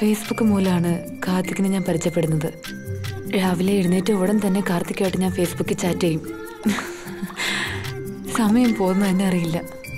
Facebook മൂലമാണ് കാർത്തിക്കിനെ ഞാൻ പരിചയപ്പെടുന്നത് രാവിലെ എഴുന്നേറ്റ് ഉടൻ തന്നെ കാർത്തിക്കുമായിട്ട് ഞാൻ ഫേസ്ബുക്കിൽ ചാറ്റ് ചെയ്യും സമയം പോകുന്ന തന്നെ അറിയില്ല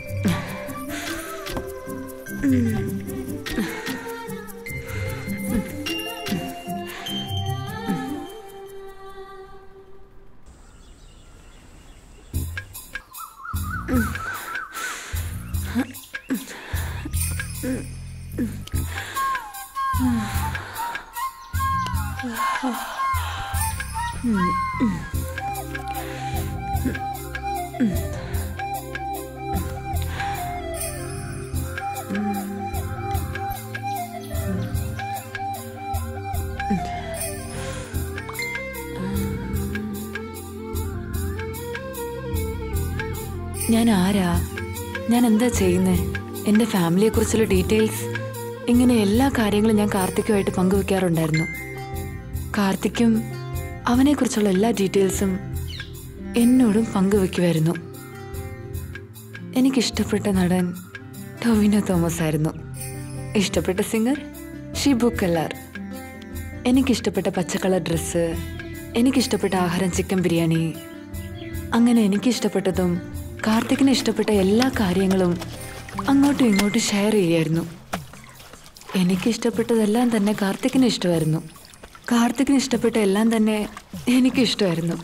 ഞാൻ ആരാ ഞാൻ എന്താ ചെയ്യുന്നേ എൻ്റെ ഫാമിലിയെക്കുറിച്ചുള്ള ഡീറ്റെയിൽസ് ഇങ്ങനെ എല്ലാ കാര്യങ്ങളും ഞാൻ കാർത്തിക്കുമായിട്ട് പങ്കുവെക്കാറുണ്ടായിരുന്നു കാർത്തിക്കും അവനെക്കുറിച്ചുള്ള എല്ലാ ഡീറ്റെയിൽസും എന്നോടും പങ്കുവെക്കുമായിരുന്നു എനിക്കിഷ്ടപ്പെട്ട നടൻ ടൊവിനോ തോമസ് ആയിരുന്നു ഇഷ്ടപ്പെട്ട സിംഗർ ഷിബു കല്ലാർ എനിക്കിഷ്ടപ്പെട്ട പച്ചക്കളർ ഡ്രസ്സ് എനിക്കിഷ്ടപ്പെട്ട ആഹാരം ചിക്കൻ ബിരിയാണി അങ്ങനെ എനിക്കിഷ്ടപ്പെട്ടതും കാർത്തികിന് ഇഷ്ടപ്പെട്ട എല്ലാ കാര്യങ്ങളും അങ്ങോട്ടും ഇങ്ങോട്ടും ഷെയർ ചെയ്യായിരുന്നു എനിക്കിഷ്ടപ്പെട്ടതെല്ലാം തന്നെ കാർത്തികിന് ഇഷ്ടമായിരുന്നു കാർത്തികിന് ഇഷ്ടപ്പെട്ട എല്ലാം തന്നെ എനിക്ക് ഇഷ്ടമായിരുന്നു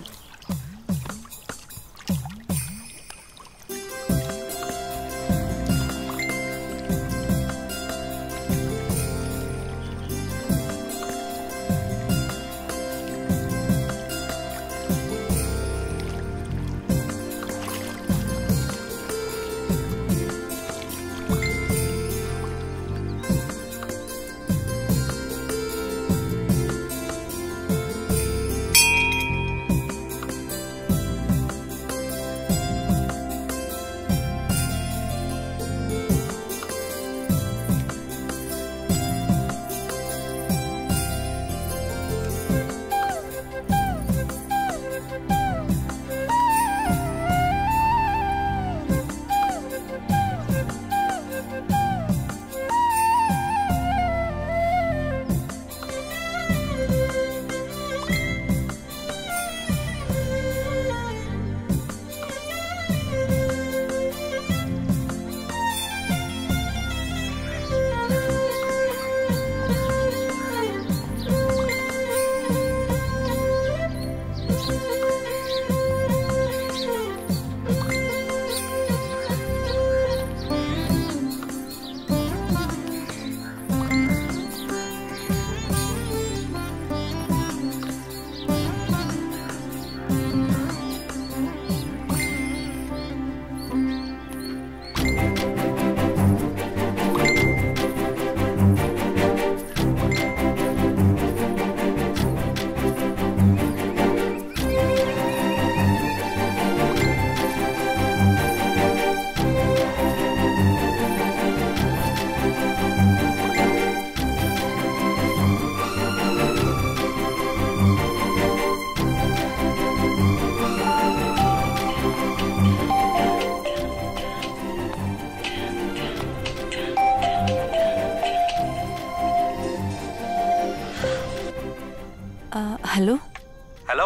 ആ, ഹലോ ഹലോ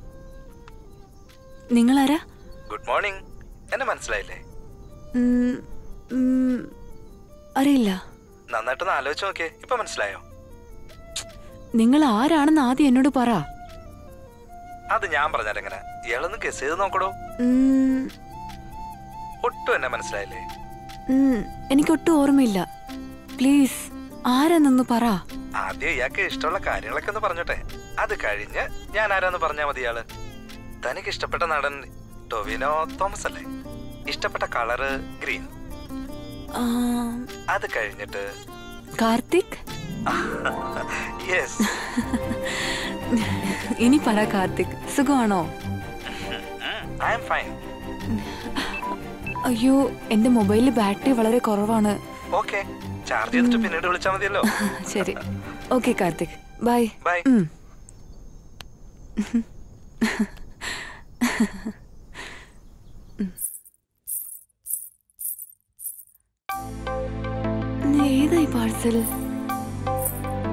നിങ്ങളാരാ ഗുഡ് മോർണിംഗ് എന്നെ മനസ്സിലായില്ലേ ഉം, ഉം, അറിയില്ല നന്നായിട്ടൊന്ന് ആലോചിച്ച് നോക്കിയേ ഇപ്പൊ മനസ്സിലായോ നിങ്ങൾ ആരാണെന്ന് ആദ്യം എന്നോട് പറ അത് ഞാൻ പറഞ്ഞാൽ എങ്ങനെ ഇയാളൊന്ന് ഗസ് ചെയ്ത് നോക്കടോ ഉം, ഒട്ടും എന്നെ മനസ്സിലായില്ലേ ഉം, എനിക്കൊട്ടും ഓർമ്മയില്ല പ്ലീസ് ആരാന്നൊന്ന് പറ ആദ്യം ഇയാൾക്ക് ഇഷ്ടമുള്ള കാര്യങ്ങളൊക്കെ ഒന്ന് പറഞ്ഞോട്ടെ അത് കഴിഞ്ഞ് ഞാൻ ആരാന്ന് പറഞ്ഞാ മതി ഇയാള് തനിക്ക് ഇഷ്ടപ്പെട്ട നടൻ ടൊവിനോ തോമസ് അല്ലേ ഇഷ്ടപ്പെട്ട കളറ് ഗ്രീൻ ആ, അത് കഴിഞ്ഞിട്ട് കാർത്തിക് യെസ് ഇനി പറ കാർത്തിക് സുഖമാണോ ഐ എം ഫൈൻ അയ്യോ എന്റെ മൊബൈലിൽ ബാറ്ററി വളരെ കുറവാണ് ഓക്കെ ചാർജ് ചെയ്തിട്ട് പിന്നീട് വിളിച്ചാൽ മതിയല്ലോ ശരി ഓക്കെ കാർത്തിക് ബൈ ബൈ ഉം. ഏതായി പാഴ്സൽ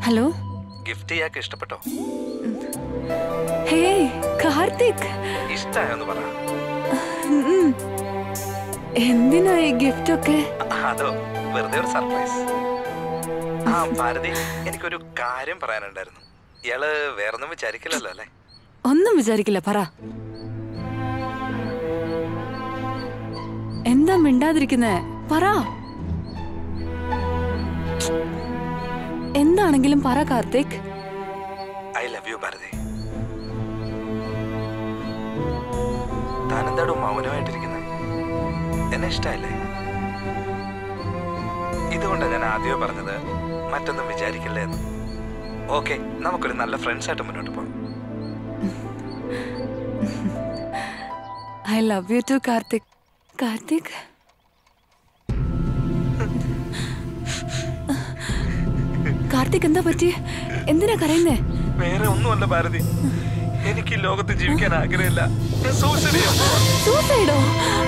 ഹലോ ഗിഫ്റ്റ് ഇയാൾക്ക് ഇഷ്ടപ്പെട്ടോ ഹേ കാർത്തിക് ഇഷ്ടായോന്ന് പറ ഉം. എന്തിനാ ഈ ഗിഫ്റ്റ് ഒക്കെ അതോ വെറുതെ ഒരു സർപ്രൈസ് ആ ഭാരതി എനിക്കൊരു കാര്യം പറയാനുണ്ടായിരുന്നു ഇയാള് വേറൊന്നും വിചാരിക്കില്ലല്ലോ അല്ലേ ഒന്നും വിചാരിക്കില്ല പറ എന്താ മിണ്ടാതിരിക്കുന്നേ പറ എന്താണെങ്കിലും പറ Karthik I love you Bharathi താനെന്താടോ മൗനമായിട്ടിരിക്കുന്നത് എന്നെ ഇഷ്ടമല്ലേ ഇതുകൊണ്ടാണ് ഞാൻ ആദ്യമേ പറഞ്ഞത് മറ്റൊന്നും വിചാരിക്കില്ലേ എന്ന് ഓക്കെ നമുക്കൊരു നല്ല ഫ്രണ്ട്സ് ആയിട്ട് മുന്നോട്ട് പോകാം I love you too Karthik Karthik Karthik എന്താ പറ്റി എന്തിനാ കരയുന്നേ വേറെ ഒന്നുമല്ല ഭാരതി എനിക്ക് ഈ ലോകത്ത് ജീവിക്കാൻ ആഗ്രഹമില്ല ഞാൻ suicide ചെയ്യാൻ പോവാ. സൂസൈഡോ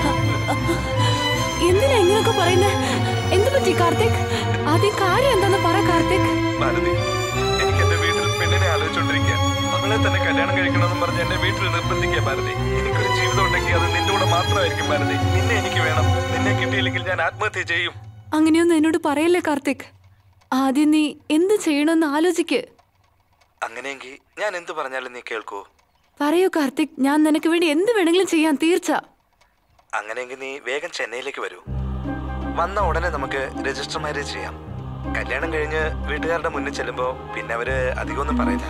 എന്തിനാ ഇങ്ങനൊക്കെ പറയുന്നേ എന്ത് പറ്റി കാർത്തിക് ആദ്യം കാര്യം എന്താന്ന് പറ കാർത്തിക് ഭാരതി എനിക്ക് എന്റെ വീട്ടിൽ പെണ്ണിനെ ആലോചിച്ചോണ്ടിരിക്കുക അവളെ തന്നെ കല്യാണം കഴിക്കണമെന്ന് പറഞ്ഞ് എന്റെ വീട്ടിൽ നിർബന്ധിക്കുക ഭാരതി എനിക്കൊരു ജീവിതം ഉണ്ടെങ്കിൽ അത് നിന്റെ കൂടെ മാത്രമായിരിക്കും ഭാരതി നിന്നെ എനിക്ക് വേണം നിന്നെ കിട്ടിയില്ലെങ്കിൽ ഞാൻ ആത്മഹത്യ ചെയ്യും അങ്ങനെയൊന്നും എന്നോട് പറയല്ലേ കാർത്തിക് ആദ്യം നീ എന്ത് ചെയ്യണമെന്ന് ആലോചിക്ക് അങ്ങനെയെങ്കിൽ ഞാൻ എന്ത് പറഞ്ഞാലും നീ കേൾക്കൂ പറയൂ കാർത്തിക് ഞാൻ നിനക്ക് വേണ്ടി എന്ത് വേണമെങ്കിലും ചെയ്യാൻ തീർച്ച അങ്ങനെയെങ്കിൽ നീ വേഗം ചെന്നൈയിലേക്ക് വരൂ വന്ന ഉടനെ നമുക്ക് രജിസ്റ്റർ മാരേജ് ചെയ്യാം കല്യാണം കഴിഞ്ഞ് വീട്ടുകാരുടെ മുന്നിൽ ചെല്ലുമ്പോ പിന്നെ അവര് അധികമൊന്നും പറയില്ല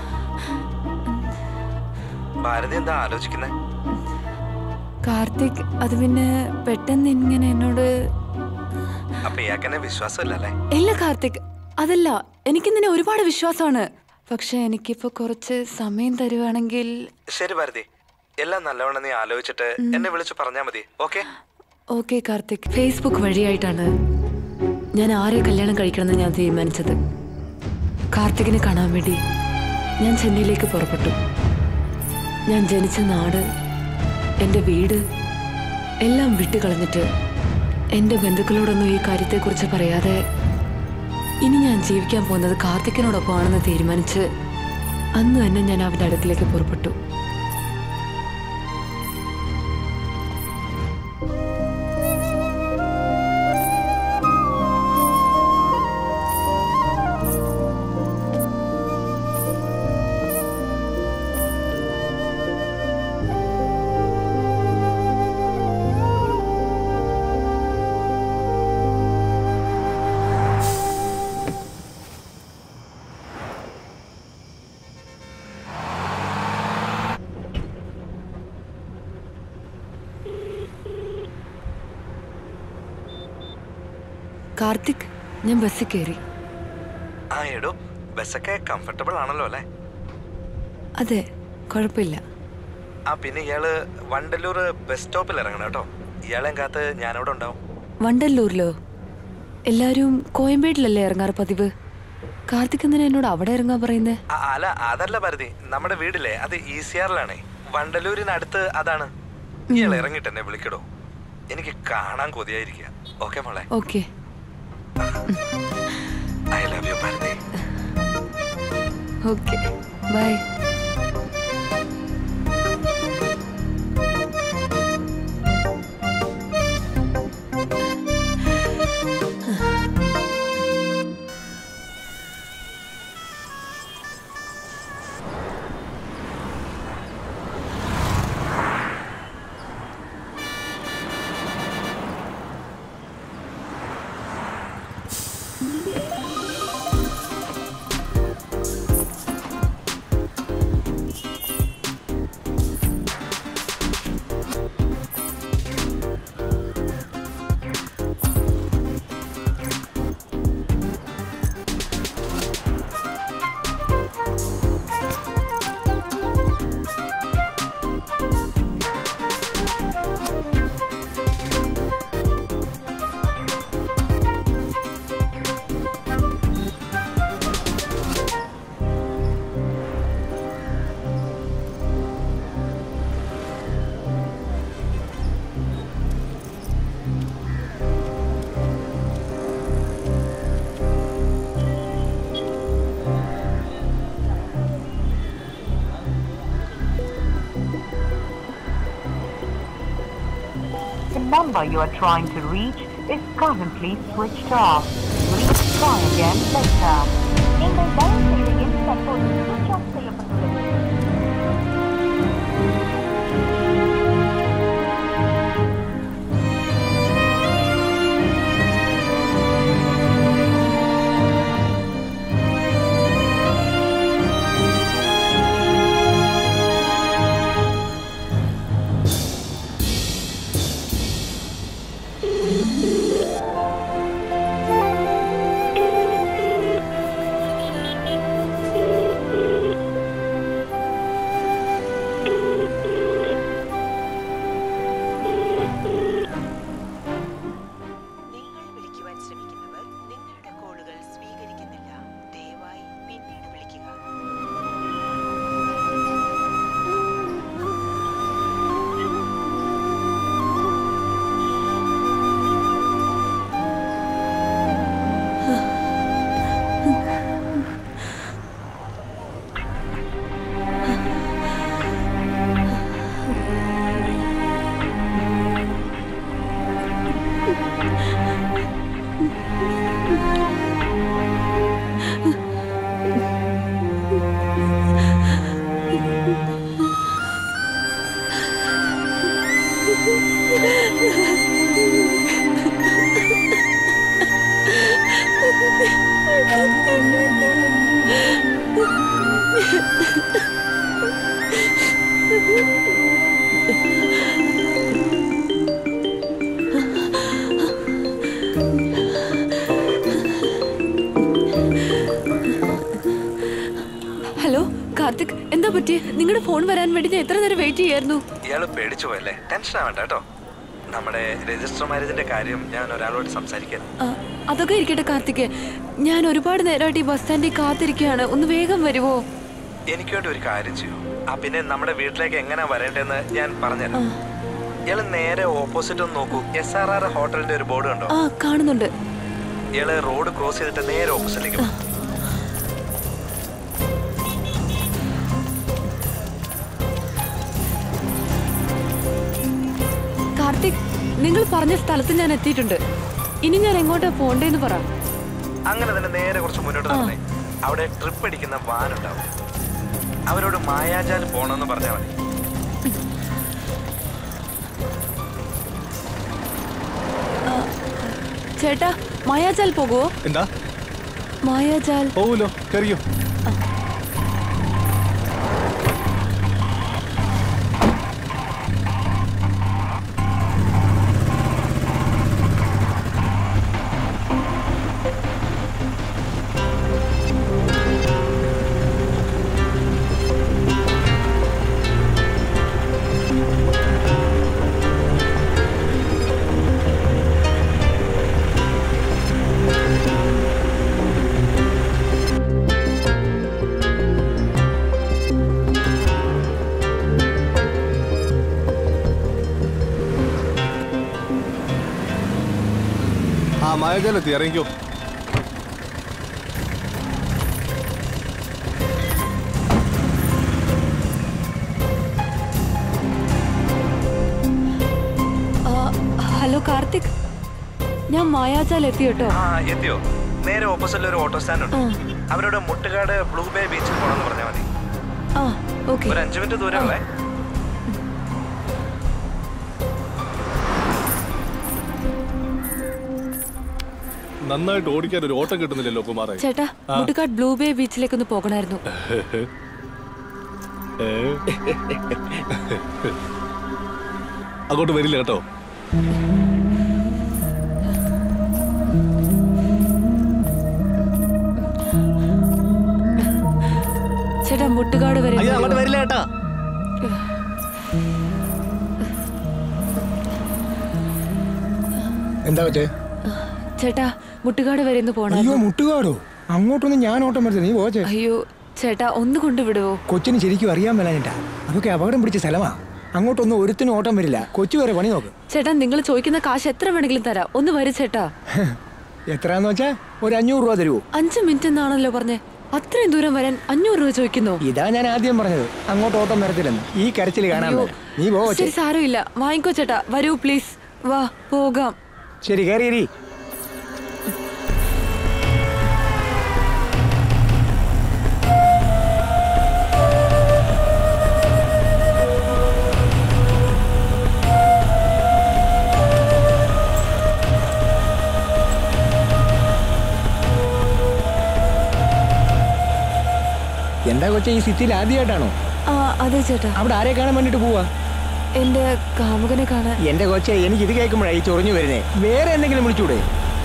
ഭാരതി എന്താ ആലോചിക്കുന്നേ കാർത്തിക് അത് പിന്നെ പെട്ടെന്ന് ഇങ്ങനെ എന്നോട് അപ്പൊ ഇയാൾക്കെന്നെ വിശ്വാസമില്ലല്ലേ ഇല്ല കാർത്തിക് അതല്ല എനിക്ക് നിന്നെ ഒരുപാട് വിശ്വാസമാണ് പക്ഷെ എനിക്കിപ്പോ കുറച്ച് സമയം തരുവാണെങ്കിൽ ശരി ഭാരതി എല്ലാം നല്ലവണ്ണം നീ ആലോചിച്ചിട്ട് എന്നെ വിളിച്ച് പറഞ്ഞാ മതി ഓക്കെ ഓക്കെ കാർത്തിക് ഫേസ്ബുക്ക് വഴിയായിട്ടാണ് ഞാൻ ആരെ കല്യാണം കഴിക്കണമെന്ന് ഞാൻ തീരുമാനിച്ചത് കാർത്തികിനെ കാണാൻ വേണ്ടി ഞാൻ ചെന്നൈയിലേക്ക് പുറപ്പെട്ടു ഞാൻ ജനിച്ച നാട് എൻ്റെ വീട് എല്ലാം വിട്ടുകളഞ്ഞിട്ട് എൻ്റെ ബന്ധുക്കളോടൊന്നും ഈ കാര്യത്തെക്കുറിച്ച് പറയാതെ ഇനി ഞാൻ ജീവിക്കാൻ പോകുന്നത് കാർത്തിക്കിനോടൊപ്പമാണെന്ന് തീരുമാനിച്ച് അന്ന് തന്നെ ഞാൻ അവൻ്റെ അടുക്കിലേക്ക് പുറപ്പെട്ടു കാർത്തിക് ഞാൻ ബസ്സിൽ കയറി ആ എടോ ബസ്സൊക്കെ കംഫർട്ടബിൾ ആണല്ലോ അല്ലേ അതെ കുഴപ്പമില്ല ആ പിന്നെ ഇയാള് വണ്ടല്ലൂർ ബസ് സ്റ്റോപ്പിൽ ഇറങ്ങണം കേട്ടോ ഇയാളെ കാത്ത് ഞാനവിടെ ഉണ്ടാവും വണ്ടല്ലൂരിലോ എല്ലാരും കോയമ്പേട്ടിലല്ലേ ഇറങ്ങാറ് പതിവ് കാർത്തിക് എന്തിനാ എന്നോട് അവിടെ ഇറങ്ങാൻ പറയുന്നേ ആ, അല്ല അതല്ല ഭാരതി നമ്മുടെ വീടില്ലേ അത് ഇ സി ആറിലാണേ വണ്ടല്ലൂരിനടുത്ത് അതാണ് ഇയാൾ ഇറങ്ങിട്ട് എന്നെ വിളിക്കടോ എനിക്ക് കാണാൻ കൊതിയായിരിക്കുക ഓക്കെ മോളെ okay I love you Bharathi okay bye number you are trying to reach is currently switched off. Please try again later. நீங்கள் டயல் செய்த எண் தற்போது switch off செய்யப்பட்டுள்ளது. നിങ്ങൾ വിളിക്കുവാൻ ശ്രമിക്കുന്നവർ നിങ്ങളുടെ കോളുകൾ സ്വീകരിക്കുന്നില്ല ദയവായി പിന്നീട് വിളിക്കുക ഹലോ കാർത്തിക് എന്താ പറ്റിയേ നിങ്ങളുടെ ഫോൺ വരാൻ വേണ്ടി ഞാൻ എത്ര നേരം വെയിറ്റ് ചെയ്യായിരുന്നു ഇയാള് പേടിച്ചു പോയല്ലേ ടെൻഷൻ ആവണ്ട കേട്ടോ നമ്മുടെ രജിസ്റ്റർ മാരേജിന്റെ കാര്യം ഞാൻ ഒരാളോട് സംസാരിക്കാൻ ആ, അതൊക്കെ ഇരിക്കട്ടെ കാർത്തിക് ഞാൻ ഒരുപാട് നേരമായിട്ട് ഈ ബസ് സ്റ്റാൻഡിൽ കാത്തിരിക്കുകയാണ് ഒന്ന് വേഗം വരുവോ എനിക്ക് വേണ്ടി ഒരു കാര്യം ചെയ്യൂ ആ പിന്നെ നമ്മുടെ വീട്ടിലേക്ക് എങ്ങനെ വരേണ്ടതെന്ന് ഞാൻ പറഞ്ഞുതരാം ഇയാള് നേരെ ഓപ്പോസിറ്റ് ഒന്ന് നോക്കൂ എസ് ആർ ആർ ഹോട്ടലിന്റെ ഒരു ബോർഡ് കണ്ടോ ആ കാണുന്നുണ്ട് ഇയാള് റോഡ് ക്രോസ് ചെയ്തിട്ട് നേരെ ഓപ്പോസിറ്റിലേക്ക് പോകും കാർത്തിക് നിങ്ങൾ പറഞ്ഞ സ്ഥലത്ത് ഞാൻ എത്തിയിട്ടുണ്ട് ഇനി ഞാൻ എങ്ങോട്ടാ പോണ്ടേന്ന് പറ അങ്ങനെ തന്നെ നേരെ കുറച്ച് മുന്നോട്ട് നടന്നേ അവിടെ ട്രിപ്പ് അടിക്കുന്ന വാൻ ഉണ്ടാവും അവരോട് മായാജാൽ പോണമെന്ന് പറഞ്ഞാൽ മതി ചേട്ടാ മായാജാൽ പോകുവോ എന്താ മായാജാൽ പോവൂലോ കറിയോ ആ മായജാലെത്തി ഇറങ്ങിക്കോ ആ, ഹലോ കാർത്തിക് ഞാൻ മായാജാൽ എത്തി കേട്ടോ ആ എത്തിയോ നേരെ ഓപ്പോസിറ്റിൽ ഒരു ഓട്ടോ സ്റ്റാൻഡ് ഉണ്ട് അവരോട് മുട്ടുകാട് ബ്ലൂ ബേ ബീച്ചിൽ പോകണമെന്ന് പറഞ്ഞാൽ മതി ആ ഓക്കെ ഒരു അഞ്ചു മിനിറ്റ് ദൂരമുള്ളേ നന്നായിട്ട് ഓടിക്കാൻ ഒരു ഓട്ടം കിട്ടുന്നില്ലല്ലോ കുമാറെ ചേട്ടാ മുട്ടുകാട് ബ്ലൂ ബേ ബീച്ചിലേക്ക് ഒന്ന് പോകണമായിരുന്നു ഏ? അങ്ങോട്ട് വരില്ല കേട്ടോ ചേട്ടാ മുട്ടുകാട് വരെ അയ്യോ അങ്ങോട്ട് വരുവോ? വരില്ല കേട്ടാ എന്താ പറ്റേ ചേട്ടാ മുട്ടുകാട് വരെ ഒന്ന് അയ്യോ പോണം മുട്ടുകാടോ അങ്ങോട്ടൊന്നും ഞാൻ ഓട്ടം വരരുത് നീ പോച്ചേ അയ്യോ ചേട്ടാ ഒന്ന് കൊണ്ടുവിടുവോ കൊച്ചിന് ശരിക്കും അറിയാൻ മേലാഞ്ഞിട്ടാ അതൊക്കെ അപകടം പിടിച്ച സ്ഥലമാ അങ്ങോട്ടൊന്നും ഒരുത്തിനും ഓട്ടം വരില്ല കൊച്ചു വരെ പണി നോക്ക് ചേട്ടാ നിങ്ങൾ ചോദിക്കുന്ന കാശ് എത്ര വേണമെങ്കിലും തരാം ഒന്ന് വരും ചേട്ടാ എത്രയാന്ന് വെച്ചാ ഒരു അഞ്ഞൂറ് രൂപ തരുവോ അഞ്ചു മിനിറ്റ് എന്നാണല്ലോ പറഞ്ഞേ അത്രയും ദൂരം വരാൻ അഞ്ഞൂറ് രൂപ ചോദിക്കുന്നു ഇതാ ഞാൻ ആദ്യം പറഞ്ഞത് അങ്ങോട്ട് ഓട്ടം വരത്തില്ലെന്ന് ഈ കരച്ചിൽ കാണാൻ അയ്യോ, മേല. നീ പോ കൊച്ചേ ശരി സാരമില്ല വാങ്ങിക്കോ ചേട്ടാ വരൂ പ്ലീസ് വാ പോകാം ശരി കയറിയരി എന്താ കൊച്ചെ ഈ സിറ്റിയിൽ ആദ്യമായിട്ടാണോ ആ അതെ ചേട്ടാ അവിടെ ആരെ കാണാൻ വേണ്ടിട്ട് പോവാ എന്റെ കാമുകനെ കാണാൻ എന്റെ കൊച്ചെ എനിക്ക് ഇത് കേൾക്കുമ്പോഴായി ചൊറിഞ്ഞു വരുന്നേ വേറെ എന്തെങ്കിലും വിളിച്ചൂടെ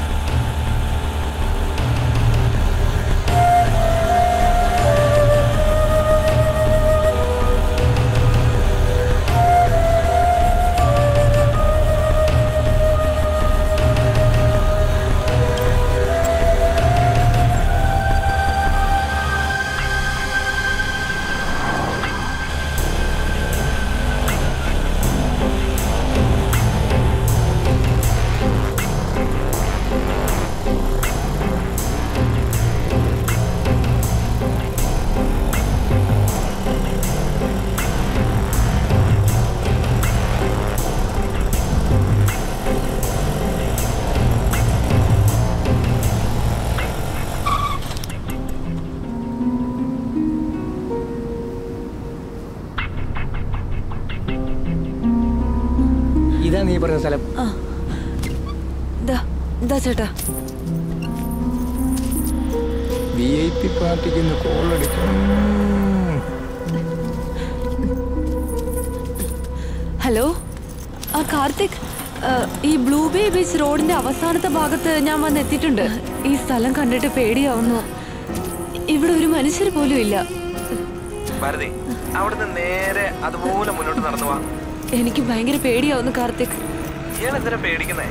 ഇതാ നീ പറഞ്ഞ സ്ഥലം ദാ ദാ ചേട്ടാ വി ഐ പി പാർട്ടിക്ക് ഇന്ന് കോൾ അടിക്കണം ഹലോ ആ കാർത്തിക് ആ, ഈ ബ്ലൂബേ ബീച്ച് റോഡിന്റെ അവസാനത്തെ ഭാഗത്ത് ഞാൻ വന്ന് എത്തിയിട്ടുണ്ട് ഈ സ്ഥലം കണ്ടിട്ട് പേടിയാവുന്നു ഇവിടെ ഒരു മനുഷ്യർ പോലും ഇല്ല ഭാരതി അവിടുന്ന് നേരെ അതുപോലെ മുന്നോട്ട് നടന്നു വാ എനിക്ക് ഭയങ്കര പേടിയാവുന്നു കാർത്തിക് ഇയാൾ എന്തിനാ പേടിക്കുന്നേ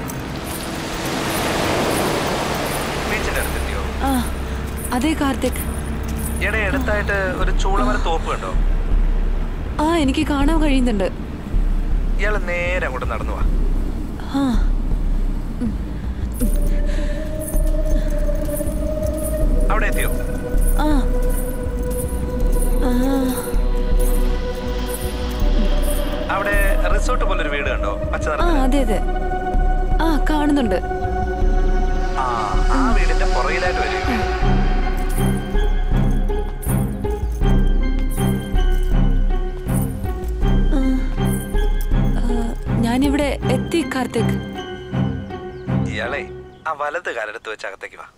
ബീച്ചിന്റെ അടുത്തെത്തിയോ ആ അതെ കാർത്തിക് ഇയാടെ അടുത്തായിട്ട് ഒരു ചൂളമര തോപ്പ് കണ്ടോ ആ എനിക്ക് കാണാൻ കഴിയുന്നുണ്ട് ഇയാൾ നേരെ അങ്ങോട്ട് നടന്നു വാ ആ അവിടെ എത്തിയോ ആ ആ അവിടെ റിസോർട്ട് പോലൊരു വീട് കണ്ടോ പച്ച ആ നിറത്തിൽ അതെ അതെ ആ കാണുന്നുണ്ട് ആ ആ വീടിന്റെ പുറകിലായിട്ട് വരും ഈ വീട്. ആ, ഞാനിവിടെ എത്തി കാർത്തിക് ഇയാളെ ആ വലത് കാലെടുത്ത് വെച്ച് അകത്തേക്ക് വാ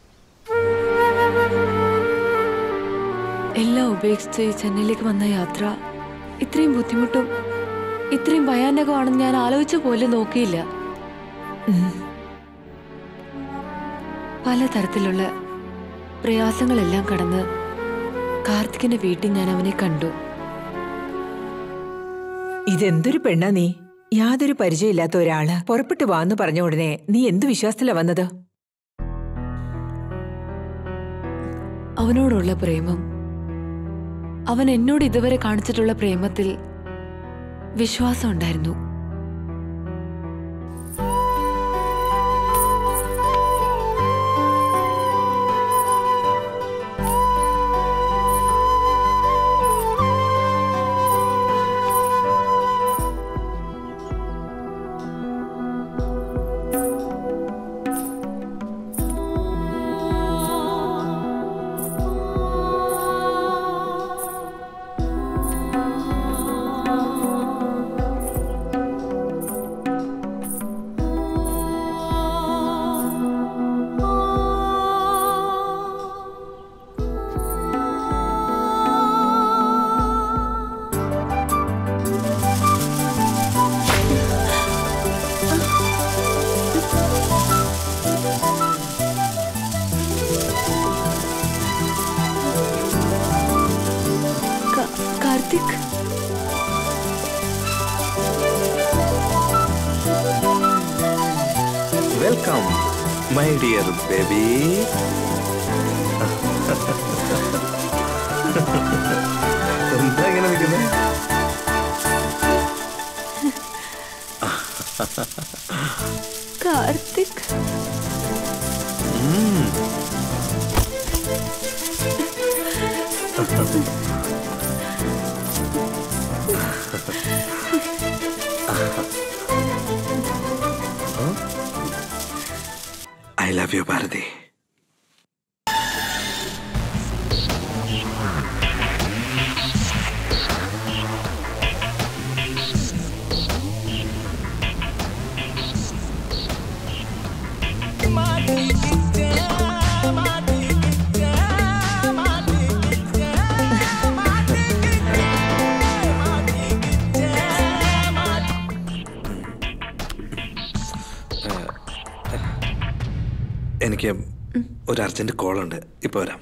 എല്ലാം ഉപേക്ഷിച്ച് ഈ ചെന്നൈയിലേക്ക് വന്ന യാത്ര ഇത്രയും ബുദ്ധിമുട്ടും ഇത്രയും ഭയാനകമാണെന്ന് ഞാൻ ആലോചിച്ച പോലും നോക്കിയില്ല ഉം. പലതരത്തിലുള്ള പ്രയാസങ്ങളെല്ലാം കടന്ന് കാർത്തികിന്റെ വീട്ടിൽ ഞാൻ അവനെ കണ്ടു ഇതെന്തൊരു പെണ്ണാ നീ യാതൊരു പരിചയമില്ലാത്ത ഒരാള് പുറപ്പെട്ടു വാന്ന് പറഞ്ഞ ഉടനെ നീ എന്ത് വിശ്വാസത്തിലാ വന്നത് അവനോടുള്ള പ്രേമം അവൻ എന്നോട് ഇതുവരെ കാണിച്ചിട്ടുള്ള പ്രേമത്തിൽ വിശ്വാസം ഉണ്ടായിരുന്നു ക- Karthik welcome my dear baby എന്താ ഇങ്ങനെ നിൽക്കുന്നത് Karthik I love you Bharathi എനിക്ക് ഒരു അർജന്റ് കോൾ ഉണ്ട് ഇപ്പൊ വരാം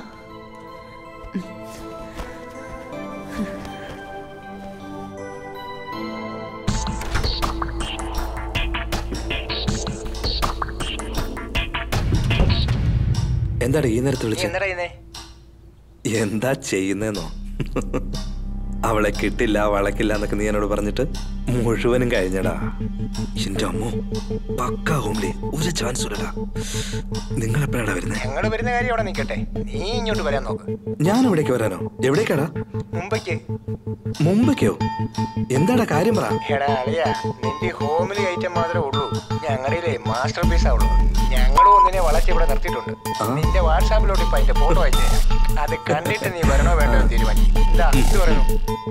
എന്താടാ ഈ നേരത്ത് വിളിച്ചത് എന്താ ചെയ്യുന്നേ എന്താ ചെയ്യുന്നേന്നോ അവളെ കിട്ടില്ല വളക്കില്ല എന്നൊക്കെ നീ എന്നോട് പറഞ്ഞിട്ട് മുഴുവനും കഴിഞ്ഞടാ എന്റെ അമ്മോ പക്ക ഹോംലി ഒരു ചാൻസ് ഇല്ലടാ നിങ്ങൾ എപ്പോഴാടാ വരുന്നേ ഞങ്ങൾ വരുന്ന കാര്യം അവിടെ നിൽക്കട്ടെ നീ ഇങ്ങോട്ട് വരാൻ നോക്ക് ഞാൻ എവിടേക്ക് വരാനോ എവിടേക്കാടാ മുമ്പയ്ക്ക് മുമ്പൊക്കെയോ എന്താടാ കാര്യം പറ എടാ അളിയാ നിന്റെ ഹോമിലി ഐറ്റം മാത്രമേ ഉള്ളൂ ഞങ്ങളുടെ മാസ്റ്റർ പീസാ ഉള്ളൂ ഞങ്ങളും ഒന്നിനെ വളച്ച് ഇവിടെ നിർത്തിയിട്ടുണ്ട് നിന്റെ വാട്സാപ്പിലോട്ട് ഇപ്പൊ അതിന്റെ ഫോട്ടോ അയച്ചേ അത് കണ്ടിട്ട് നീ വരണോ വേണ്ടോ എന്ന് തീരുമാനിക്കും ഇതാ ഇത് പറയുന്നു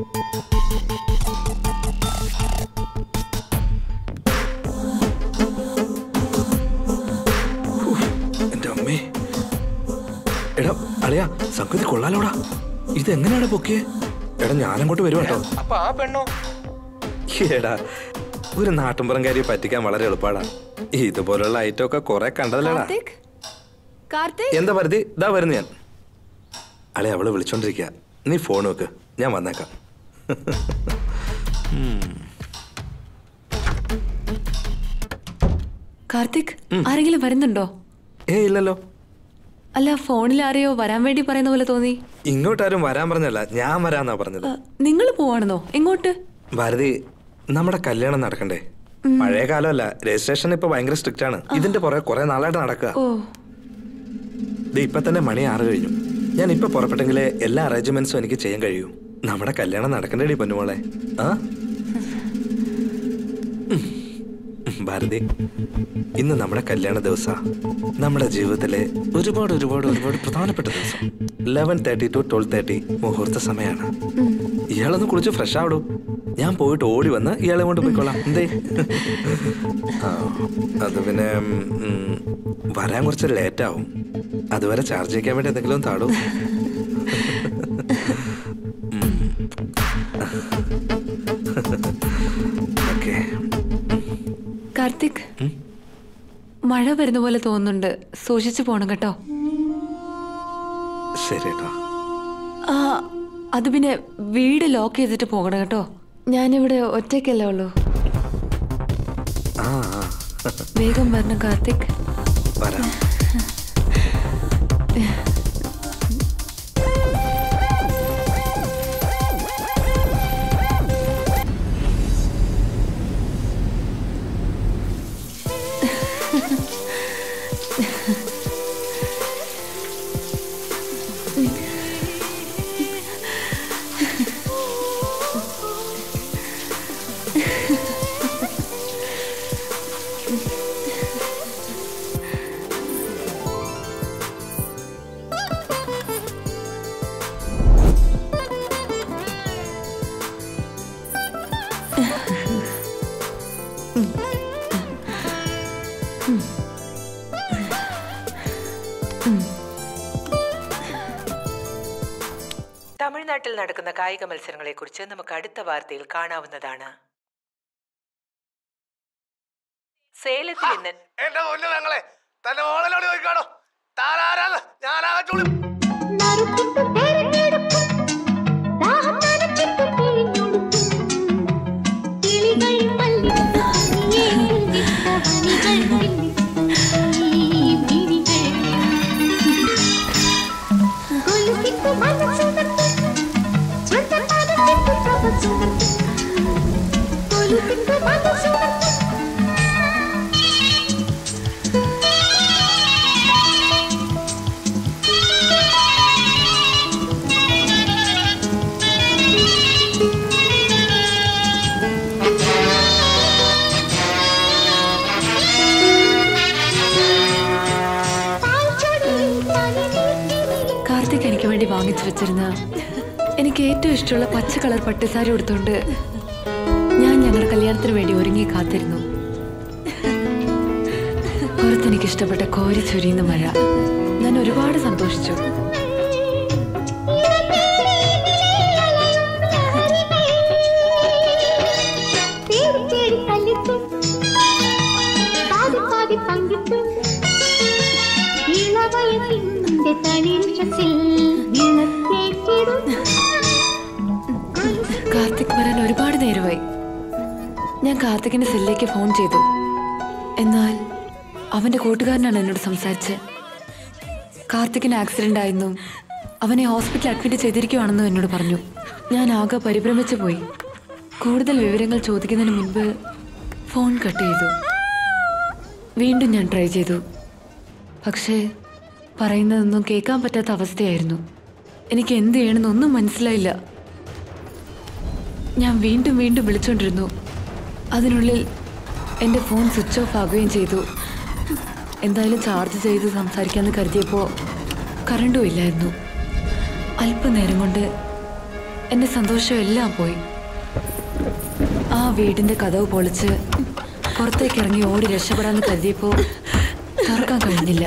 എന്റെ അമ്മേ എടാ അളിയാ സംഗതി കൊള്ളാലോടാ ഇത് എങ്ങനെയാടാ പൊക്കിയേ എടാ ഞാനങ്ങോട്ട് വരും കേട്ടോ അപ്പൊ ആ പെണ്ണോ എടാ ഒരു നാട്ടുംപുറംകാരിയെ പറ്റിക്കാൻ വളരെ എളുപ്പാടാ ഇതുപോലുള്ള ഐറ്റം ഒക്കെ കുറെ കണ്ടതല്ലേടാ കാർത്തിക് കാർത്തിക് എന്താ പരിധി ഇതാ വരുന്നു ഞാൻ അളെ അവള് വിളിച്ചോണ്ടിരിക്കുക നീ ഫോൺ വെക്ക് ഞാൻ വന്നേക്കാം കാർത്തിക് ആരെങ്കിലും വരുന്നുണ്ടോ ഏ ഇല്ലല്ലോ അല്ല ഫോണിൽ ആരെയോ വരാൻ വേണ്ടി പറയുന്ന പോലെ തോന്നി ഇങ്ങോട്ടാരും വരാൻ പറഞ്ഞല്ല ഞാൻ വരാന്നാ പറഞ്ഞത് നിങ്ങൾ പോവാണെന്നോ എങ്ങോട്ട് ഭാരതി നമ്മുടെ കല്യാണം നടക്കണ്ടേ പഴയ കാലമല്ല രജിസ്ട്രേഷൻ ഇപ്പൊ ഭയങ്കര സ്ട്രിക്റ്റ് ആണ് ഇതിന്റെ പുറകെ കുറെ നാളായിട്ട് നടക്കുക ഓ ദേ ഇപ്പൊ തന്നെ മണി ആറ് കഴിഞ്ഞു ഞാൻ ഇപ്പൊ പുറപ്പെട്ടെങ്കിലേ എല്ലാ അറേഞ്ച്മെന്റ്സും എനിക്ക് ചെയ്യാൻ കഴിയൂ നമ്മുടെ കല്യാണം നടക്കണ്ടേടി പൊന്നുമോളെ ആ ഉം. ഭാരതി ഇന്ന് നമ്മുടെ കല്യാണ ദിവസ നമ്മുടെ ജീവിതത്തിലെ ഒരുപാട് ഒരുപാട് ഒരുപാട് പ്രധാനപ്പെട്ട ദിവസം eleven thirty to twelve thirty മുഹൂർത്ത സമയമാണ് ഇയാളൊന്ന് കുളിച്ച് ഫ്രഷ് ആവിടൂ ഞാൻ പോയിട്ട് ഓടി വന്ന് ഇയാളെ കൊണ്ട് പോയിക്കോളാം എന്തേ ആ, അത് പിന്നെ ഉം, വരാൻ കുറച്ച് ലേറ്റ് ആവും അതുവരെ ചാർജ് ചെയ്യാൻ വേണ്ടി എന്തെങ്കിലും താടൂ ഓക്കെ കാർത്തിക് മഴ വരുന്ന പോലെ തോന്നുന്നുണ്ട് സൂക്ഷിച്ചു പോണം കേട്ടോ ശരി കേട്ടോ ആ അത് പിന്നെ വീട് ലോക്ക് ചെയ്തിട്ട് പോകണം കേട്ടോ ഞാനിവിടെ ഒറ്റയ്ക്കല്ലേ ഉള്ളൂ ആ ആ വേഗം വരണം കാർത്തിക് വരാം തമിഴ്നാട്ടിൽ നടക്കുന്ന കായിക മത്സരങ്ങളെക്കുറിച്ച് നമുക്ക് അടുത്ത വാർത്തയിൽ കാണാവുന്നതാണ് സേലത്തിൽ ഇന്ന് എന്റെ മുന്നിൽ ഞങ്ങളെ തന്റെ മോളലോട് ചോദിക്കാണോ താനാരാന്ന് ഞാനാകാൻ ചുളി നറുക്കിട്ട് തെരഞ്ഞെടുക്കും ദാഹം നനച്ചിട്ട് പിഴിഞ്ഞൊടുക്കും കിളികൾ മല്ലികേ വിട്ടവനികൾ ഈ വിഴികൾ കൊലുസിട്ട് മനസ്സുണർത്തി ചന്തപദത്തിട്ട് തപസ്സുണർത്തി കൊലുസിട്ട് മനസ്സുണർത്തി വാങ്ങിച്ചു വെച്ചിരുന്ന എനിക്ക് ഏറ്റവും ഇഷ്ടമുള്ള പച്ച കളർ പട്ടുസാരി ഉടുത്തോണ്ട് ഞാൻ ഞങ്ങളുടെ കല്യാണത്തിന് വേണ്ടി ഒരുങ്ങി കാത്തിരുന്നു പുറത്ത് എനിക്ക് ഇഷ്ടപ്പെട്ട കോരി ചൊരിയുന്ന മഴ ഞാൻ ഒരുപാട് സന്തോഷിച്ചു തേടി തേടി തല്ലിത്തും പാതി പാതി പങ്കിട്ടും ഇളവയസിന്റെ തളിർച്ചത്തിൽ വിളക്കേറ്റിടും കാർത്തിക് വരാൻ ഒരുപാട് നേരമായി ഞാൻ കാർത്തികിന്റെ സെല്ലിലേക്ക് ഫോൺ ചെയ്തു എന്നാൽ അവന്റെ കൂട്ടുകാരനാണ് എന്നോട് സംസാരിച്ച് കാർത്തികിന് ആക്സിഡന്റ് ആയെന്നും അവനെ ഹോസ്പിറ്റലിൽ അഡ്മിറ്റ് ചെയ്തിരിക്കുവാണെന്നും എന്നോട് പറഞ്ഞു ഞാൻ ആകെ പരിഭ്രമിച്ചു പോയി കൂടുതൽ വിവരങ്ങൾ ചോദിക്കുന്നതിന് മുൻപ് ഫോൺ കട്ട് ചെയ്തു വീണ്ടും ഞാൻ ട്രൈ ചെയ്തു പക്ഷേ പറയുന്നതൊന്നും കേൾക്കാൻ പറ്റാത്ത അവസ്ഥയായിരുന്നു എനിക്ക് എന്ത് ചെയ്യണമെന്നൊന്നും മനസ്സിലായില്ല ഞാൻ വീണ്ടും വീണ്ടും വിളിച്ചോണ്ടിരുന്നു അതിനുള്ളിൽ എൻ്റെ ഫോൺ സ്വിച്ച് ഓഫ് ആകുകയും ചെയ്തു എന്തായാലും ചാർജ് ചെയ്ത് സംസാരിക്കാമെന്ന് കരുതിയപ്പോൾ കറണ്ടും ഇല്ലായിരുന്നു അല്പനേരം കൊണ്ട് എൻ്റെ സന്തോഷം എല്ലാം പോയി ആ വീടിൻ്റെ കഥവ് പൊളിച്ച് പുറത്തേക്ക് ഇറങ്ങി ഓടി രക്ഷപ്പെടാമെന്ന് കരുതിയപ്പോൾ തുറക്കാൻ കഴിഞ്ഞില്ല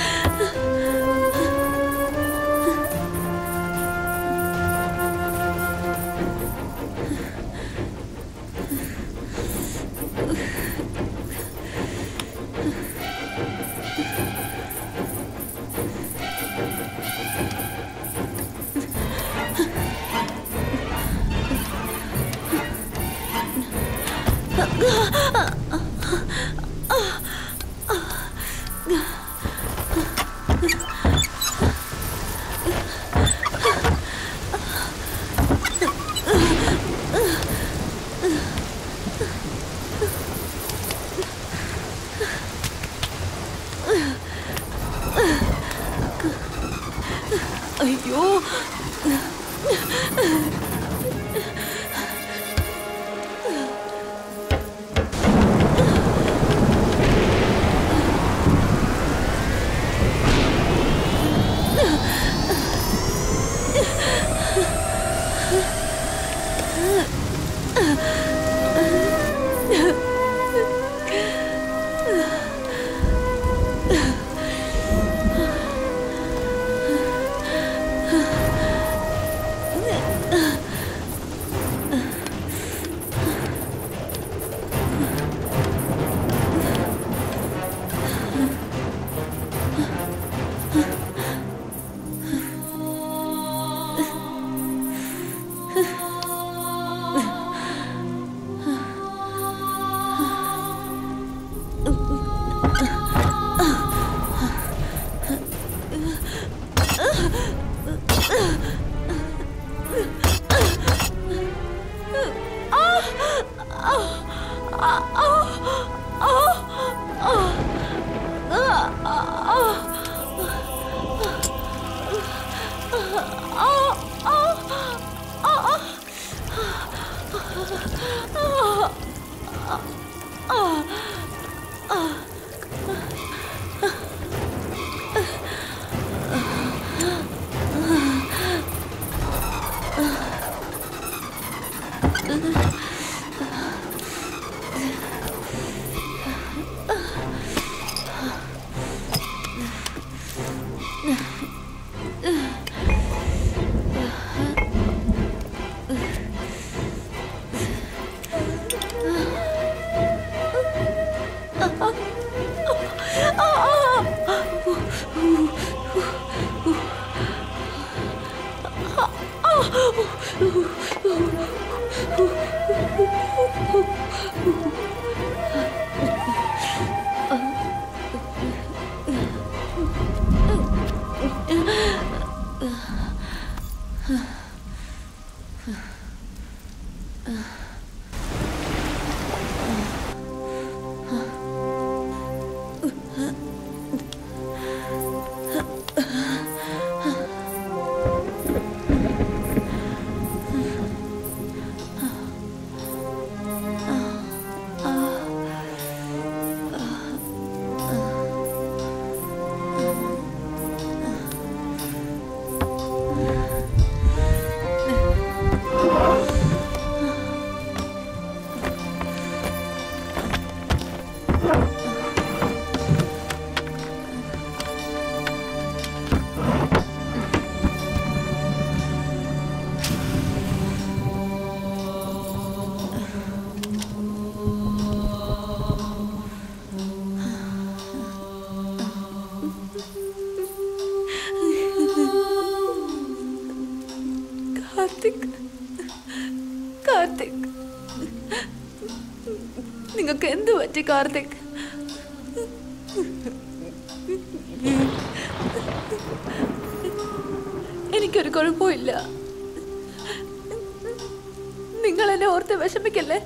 അയ്യോ പറ്റി കാർത്തിക് എനിക്കൊരു കുഴപ്പമില്ല നിങ്ങൾ എന്നെ ഓർത്ത് വിഷമിക്കല്ലേ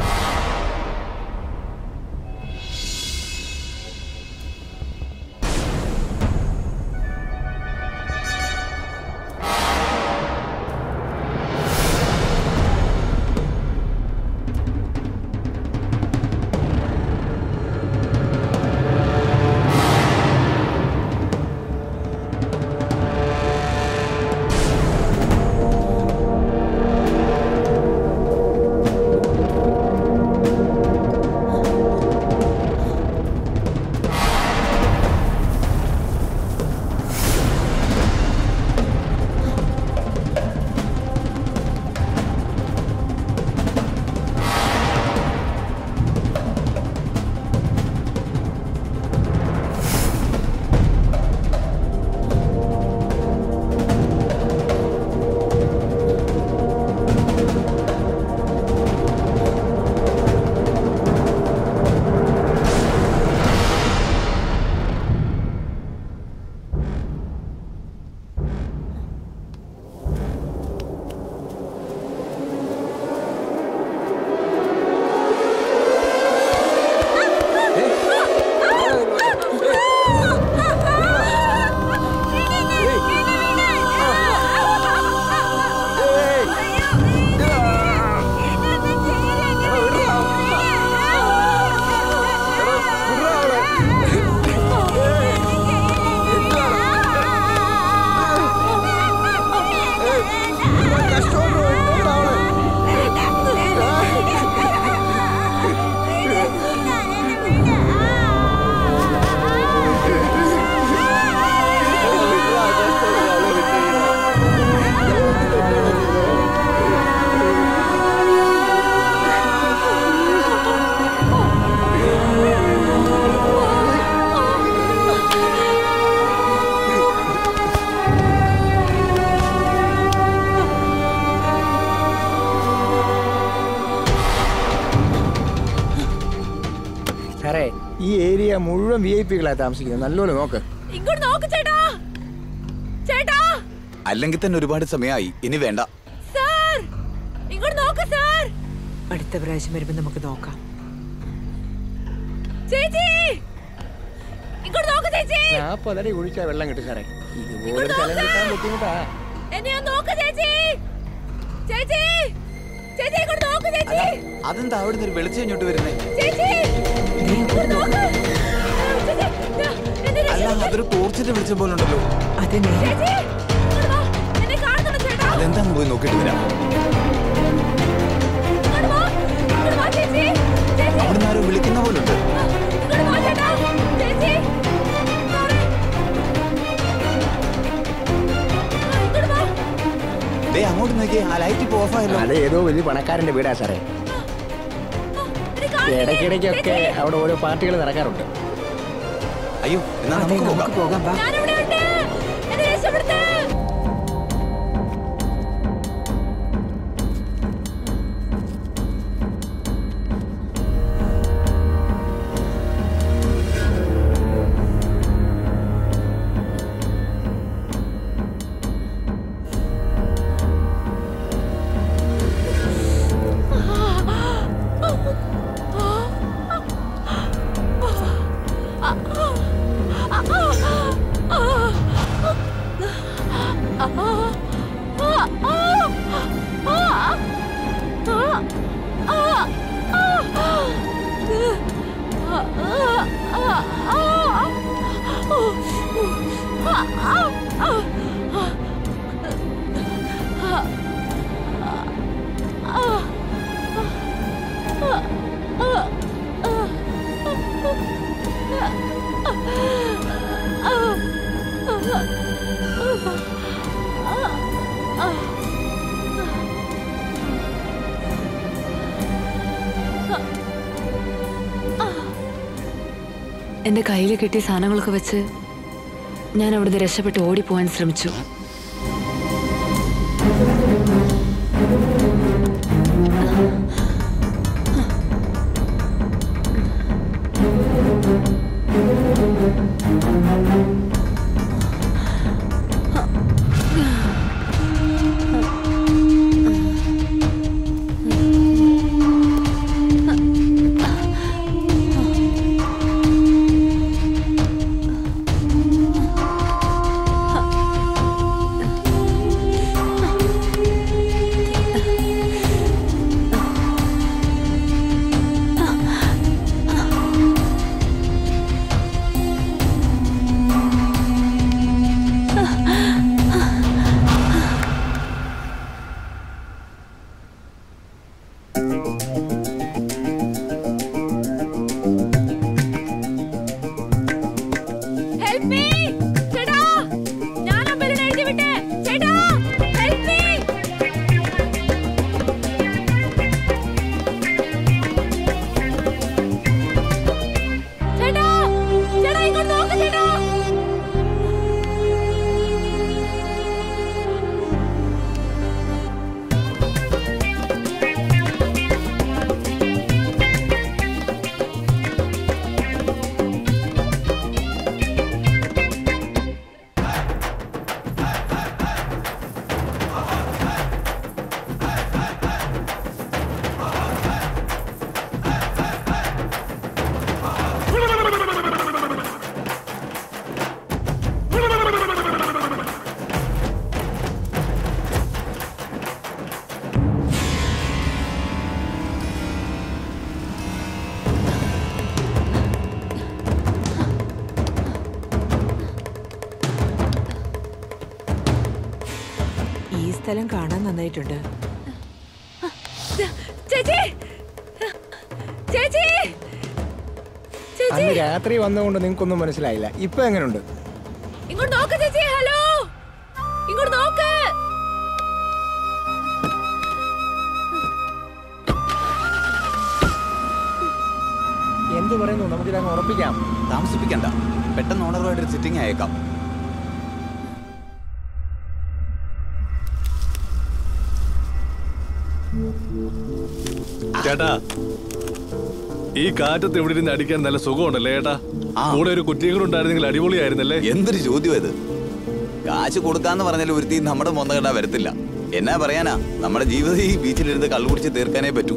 സാറേ ഈ ഏരിയ മുഴുവൻ വി ഐ പികളാണ് താമസിക്കുന്നത് നല്ലോണം നോക്ക് ഇങ്ങോട്ട് നോക്ക് ചേട്ടാ ചേട്ടാ അല്ലെങ്കിൽ തന്നെ ഒരുപാട് സമയമായി ഇനി വേണ്ട സാർ ഇങ്ങോട്ട് നോക്ക് സാർ അടുത്ത പ്രാവശ്യം വരുമ്പോ നമുക്ക് നോക്കാം ചേച്ചി ഇങ്ങോട്ട് നോക്ക് ചേച്ചി നാൽപ്പതടി കുഴിച്ചാൽ വെള്ളം കിട്ടും സാറേ ഇതുപോലെ സ്ഥലം കിട്ടാൻ ബുദ്ധിമുട്ടാ എന്നെ ഒന്ന് നോക്ക് ചേച്ചി ചേച്ചി ചേച്ചി ഇങ്ങോട്ട് നോക്ക് ചേച്ചി അതെന്താ അവിടെ നിന്ന് ഒരു വെളിച്ചം ഇങ്ങോട്ട് വരുന്നേ ചേച്ചി ഇങ്ങോട്ട് നോക്ക് ചേച്ചി, ദാ, എന്നെ അല്ല രക്ഷിക്ക്. അതൊരു ടോർച്ചിന്റെ വെളിച്ചം പോലെ ഉണ്ടല്ലോ അതെ നേരെ ചേച്ചി ഇങ്ങോട്ട് വാ. എന്നെ കാണുന്നുണ്ടോ ചേട്ടാ അതെന്താന്ന് പോയി നോക്കിയിട്ട് വരാം ഇങ്ങോട്ട് വാ. ഇങ്ങോട്ട് വാ ചേച്ചി ചേച്ചി അവിടുന്ന് ആരോ വിളിക്കുന്ന പോലെ ഉണ്ട് ഇങ്ങോട്ട് വാ ചേട്ടാ ചേച്ചി sorry. ആ, ഇങ്ങോട്ട് വാ ദേ അങ്ങോട്ട് നോക്കിയേ ആ ലൈറ്റ് ഇപ്പൊ ഓഫ് ആയല്ലോ അത് ഏതോ വലിയ പണക്കാരന്റെ വീടാ സാറേ എന്നെ കാണുന്നില്ലേ? ഇടയ്ക്കിടയ്ക്കൊക്കെ ചേച്ചി, അവിടെ ഓരോ പാർട്ടികൾ നടക്കാറുണ്ട് അയ്യോ എന്നാ അതെ നമുക്ക് നമുക്ക് പോകാം പോകാം വാ ഞാനിവിടെ ഉണ്ട് എന്നെ രക്ഷപ്പെടുത്ത് എന്റെ കയ്യിൽ കിട്ടിയ സാധനങ്ങളൊക്കെ വെച്ച് ഞാൻ അവിടുന്ന് രക്ഷപ്പെട്ട് ഓടിപ്പോവാൻ ശ്രമിച്ചു Help me! ചേട്ടാ ഞാൻ ആ ബലൂൺ എഴുതി വിട്ടേ ചേട്ടാ help me! ചേട്ടാ ചേട്ടാ ഇങ്ങോട്ട് നോക്ക് ചേട്ടാ ഈ സ്ഥലം കാണാൻ നന്നായിട്ടുണ്ട് ചേച്ചി ചേച്ചി ചേച്ചി അന്ന് രാത്രി വന്നതുകൊണ്ട് നിങ്ങൾക്കൊന്നും മനസ്സിലായില്ല ഇപ്പൊ എങ്ങനെയുണ്ട് ഇങ്ങോട്ട് നോക്ക് ചേച്ചി ഹലോ ഇങ്ങോട്ട് നോക്ക് എന്ത് പറയുന്നു നമുക്കിതങ്ങ് ഉറപ്പിക്കാം താമസിപ്പിക്കണ്ട പെട്ടെന്ന് ഓണറുമായിട്ട് സിറ്റിംഗ് അയക്കാം ചേട്ടാ ഈ കാറ്റത്ത് ഇവിടെ ഇരുന്ന് അടിക്കാൻ നല്ല സുഖമുണ്ടല്ലേ ചേട്ടാ ആ. കൂടെ ഒരു കുറ്റിയും കൂടെ ഉണ്ടായിരുന്നെങ്കിൽ അടിപൊളിയായിരുന്നല്ലേ എന്തൊരു ചോദ്യം ഇത് കാശ് കൊടുക്കാന്ന് പറഞ്ഞാൽ ഒരുത്തി നമ്മുടെ മൊന്തകട വരത്തില്ല എന്നാ പറയാനാ നമ്മുടെ ജീവിതം ഈ ബീച്ചിലിരുന്ന് കള്ളു കുടിച്ച് തീർക്കാനേ പറ്റൂ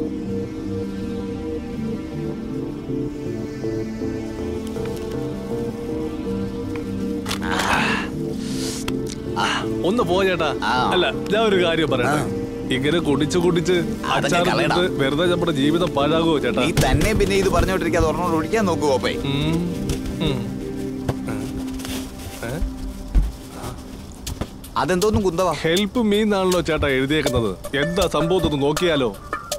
ഒന്ന് പോ ചേട്ടാ ആ. അല്ല ഞാൻ ഒരു കാര്യം പറയട്ടെ ഇങ്ങനെ കുടിച്ച് കുടിച്ച് അതൊക്കെ അച്ചാർ കളയടാ. തിന്നിട്ട് വെറുതെ നമ്മുടെ ജീവിതം പാഴാകുമോ ചേട്ടാ നീ തന്നെ പിന്നെ ഇത് പറഞ്ഞോണ്ടിരിക്കാതെ ഒരെണ്ണോട് ഒഴിക്കാൻ നോക്കൂ ഓപ്പേ ഉം. ഉം. അതെന്തോന്നും കുന്തവാ ഹെൽപ്പ് മീ എന്നാണല്ലോ ചേട്ടാ എഴുതിയേക്കുന്നത് എന്താ സംഭവം ഒന്ന് നോക്കിയാലോ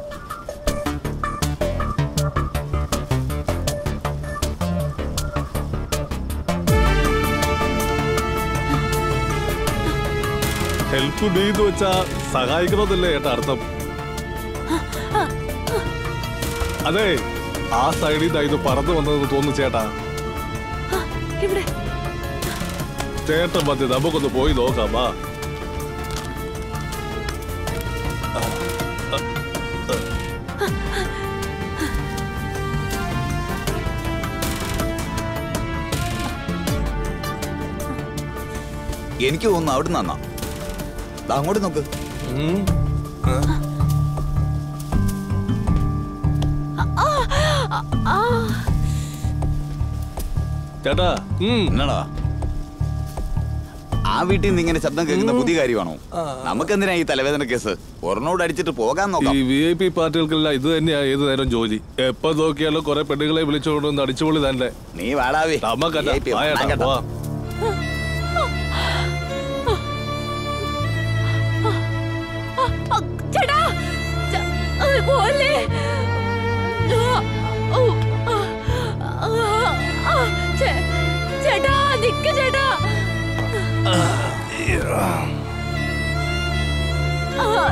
ഹെൽപ്പ് മീ എന്ന് വെച്ചാ സഹായിക്കണമെന്നല്ലേ ചേട്ടാ അർത്ഥം അതെ ആ സൈഡിൽ നിന്ന് ഇത് പറന്നു വന്നതെന്ന് തോന്നുന്നു ചേട്ടാ ഇവിടെ ചേട്ടൻ മതി നമുക്കൊന്ന് പോയി നോക്കാം വാ എനിക്ക് തോന്നുന്നു അവിടെ നന്നാ ദാ അങ്ങോട്ട് നോക്ക് ഉം. ചേട്ടാ ഉം. എന്നടാ ആ വീട്ടിൽ നിന്ന് ഇങ്ങനെ ശബ്ദം കേൾക്കുന്ന പുതിയ കാര്യമാണോ നമുക്കെന്തിനാ ഈ തലവേദന കേസ് ഒരെണ്ണോട് അടിച്ചിട്ട് പോകാൻ ഈ നോക്കാം വി ഐ പി പാർട്ടികൾക്കെല്ലാം ഇത് തന്നെയാ ഏത് നേരം ജോലി എപ്പോ നോക്കിയാലും കുറെ പെണ്ണുങ്ങളെ വിളിച്ചുകൊണ്ട് വന്ന് അടിച്ചുപൊളി തന്നെ നീ വാടാവേ നമുക്കല്ല VIP വാ ചേട്ടാ, കേട്ടോ. വാ. ചേട്ടാ ച- അത് പോലെ ചേട്ടാ നിക്ക് ചേട്ടാ ആ,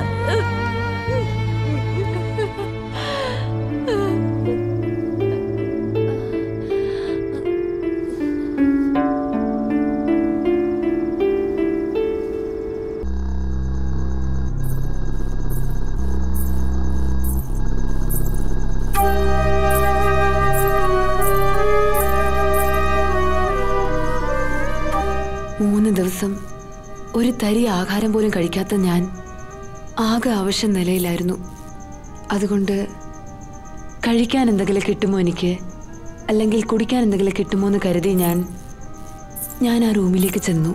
മൂന്ന് ദിവസം ഒരു തരി ആഹാരം പോലും കഴിക്കാത്ത ഞാൻ ആകെ ആവശ്യം നിലയിലായിരുന്നു അതുകൊണ്ട് കഴിക്കാൻ എന്തെങ്കിലും കിട്ടുമോ എനിക്ക് അല്ലെങ്കിൽ കുടിക്കാൻ എന്തെങ്കിലും കിട്ടുമോ എന്ന് കരുതി ഞാൻ ഞാൻ ആ റൂമിലേക്ക് ചെന്നു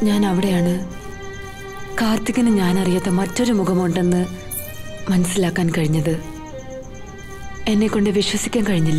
ഞാൻ അവിടെയാണ് കാർത്തികിന് ഞാൻ അറിയാത്ത മറ്റൊരു മുഖമുണ്ടെന്ന് മനസ്സിലാക്കാൻ കഴിഞ്ഞത് എന്നെ കൊണ്ട് വിശ്വസിക്കാൻ കഴിഞ്ഞില്ല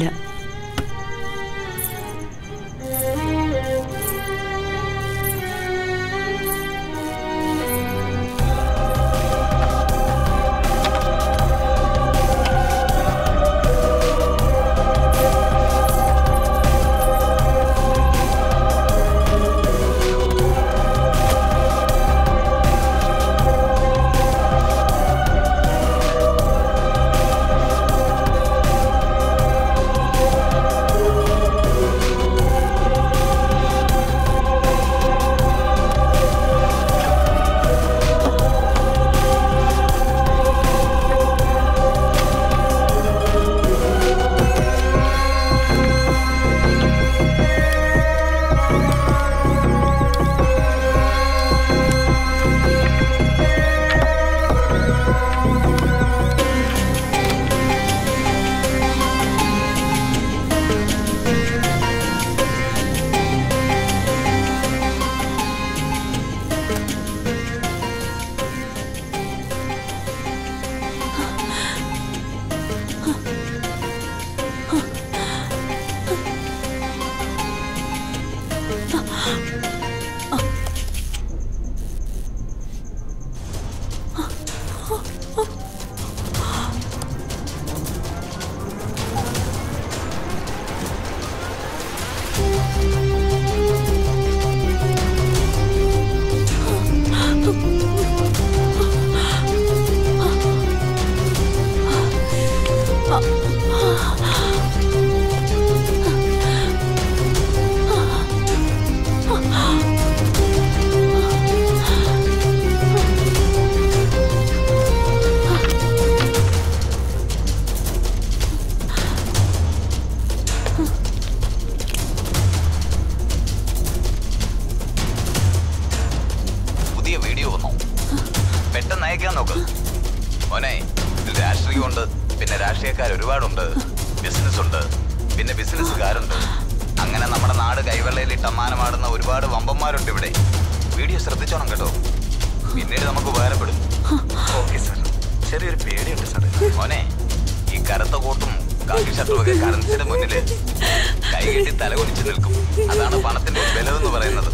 പുതിയ വീഡിയോ വന്നു പെട്ടെന്ന് അയക്കാൻ നോക്ക് മോനെ ഇതിൽ രാഷ്ട്രീയമുണ്ട് പിന്നെ രാഷ്ട്രീയക്കാർ ഒരുപാടുണ്ട് ബിസിനസ് ഉണ്ട് പിന്നെ ബിസിനസ്സുകാരുണ്ട് അങ്ങനെ നമ്മുടെ നാട് കൈവെള്ളയിലിട്ട് അമ്മാനമാടുന്ന ഒരുപാട് വമ്പന്മാരുണ്ട് ഇവിടെ വീഡിയോ ശ്രദ്ധിച്ചോണം കേട്ടോ പിന്നീട് നമുക്ക് ഉപകാരപ്പെടും ഓക്കെ സാർ ചെറിയൊരു പേടിയുണ്ട് സാർ മോനെ ഈ കറുത്ത കോട്ടും കാക്കി ഷർട്ടും ഒക്കെ കറൻസിയുടെ മുന്നില് കൈകെട്ടി തലകൊടിച്ച് നിൽക്കും അതാണ് പണത്തിന്റെ ബലമെന്ന് പറയുന്നത്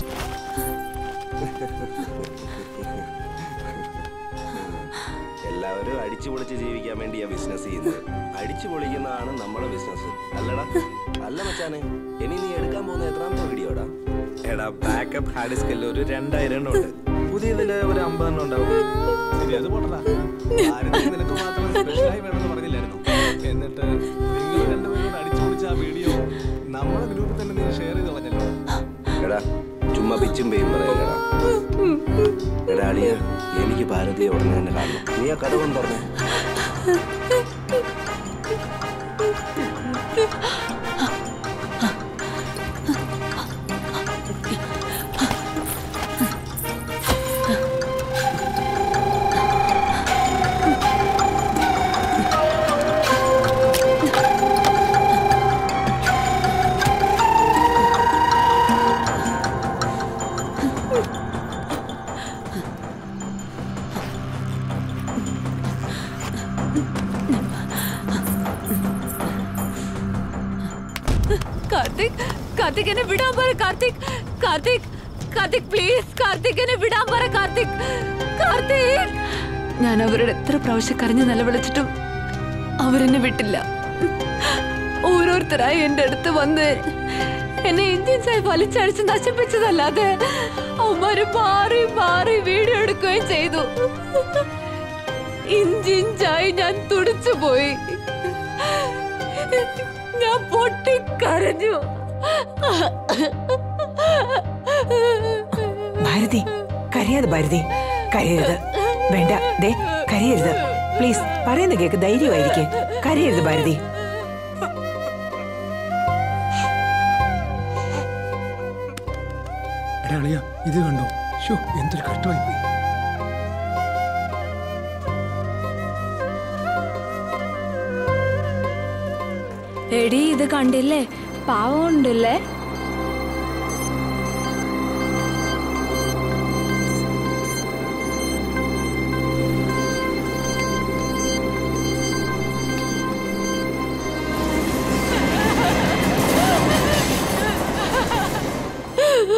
എല്ലാവരും അടിച്ചു പൊളിച്ച് ജീവിക്കാൻ വേണ്ടിയാ ബിസിനസ് ചെയ്യുന്നത് അടിച്ചു പൊളിക്കുന്നതാണ് നമ്മുടെ ബിസിനസ് അല്ലടാ അല്ല മച്ചാനെ ഇനി നീ എടുക്കാൻ പോകുന്ന എത്രാമത്തെ വീഡിയോടാ എടാ ബാക്കപ്പ് ഹാർഡ് ഡിസ്കിൽ ഒരു രണ്ടായിരം എണ്ണം ഉണ്ട് പുതിയതില് ഒരു അമ്പതെണ്ണം ഉണ്ടാവും ശരി അത് പോട്ടടാ ഭാരതി നിനക്ക് മാത്രം സ്പെഷ്യലായി വേണമെന്ന് പറഞ്ഞില്ലായിരുന്നു എന്നിട്ട് നിങ്ങൾ രണ്ടുപേരും അടിച്ചു പൊളിച്ച ആ വീഡിയോ നമ്മുടെ ഗ്രൂപ്പിൽ തന്നെ നീ ഷെയർ ചെയ്ത് പറഞ്ഞല്ലോ എടാ ചുമ്മാ പിച്ചും പേയും പറയല്ലടാ എടാ അളിയ എനിക്ക് ഭാരതിയെ ഉടനെ തന്നെ കാണണം നീ ആ കഥ കൊണ്ട് പറഞ്ഞേ കാർത്തിക് കാർത്തിക് എന്നെ വിടാൻ പറ കാർത്തിക് കാർത്തിക് കാർത്തിക് പ്ലീസ് കാർത്തിക് എന്നെ വിടാൻ പറ കാർത്തിക് കാർത്തിക് ഞാൻ അവരുടെ എത്ര പ്രാവശ്യം കരഞ്ഞ് നിലവിളിച്ചിട്ടും അവരെന്നെ വിട്ടില്ല ഓരോരുത്തരായി എന്റെ അടുത്ത് വന്ന് എന്നെ ഇഞ്ചിൻസായി വലിച്ചടിച്ച് നശിപ്പിച്ചതല്ലാതെ അവന്മാര് മാറി മാറി വീഡിയോ എടുക്കുകയും ചെയ്തു ഇഞ്ചിഞ്ചായി ഞാൻ തുടിച്ചു പോയി ഞാൻ പൊട്ടിക്കരഞ്ഞു ഭാരതി കരയാതെ ഭാരതി കരയരുത് വേണ്ട ദേ കരയരുത് പ്ലീസ് പറയുന്ന കേക്ക് ധൈര്യമായിരിക്കെ കരയരുത് ഭാരതി എടാ അളിയ ഇത് കണ്ടോ ഷോ എന്തൊരു കഷ്ടമായി പോയി എടി ഇത് കണ്ടില്ലേ പാവം ഉണ്ടല്ലേ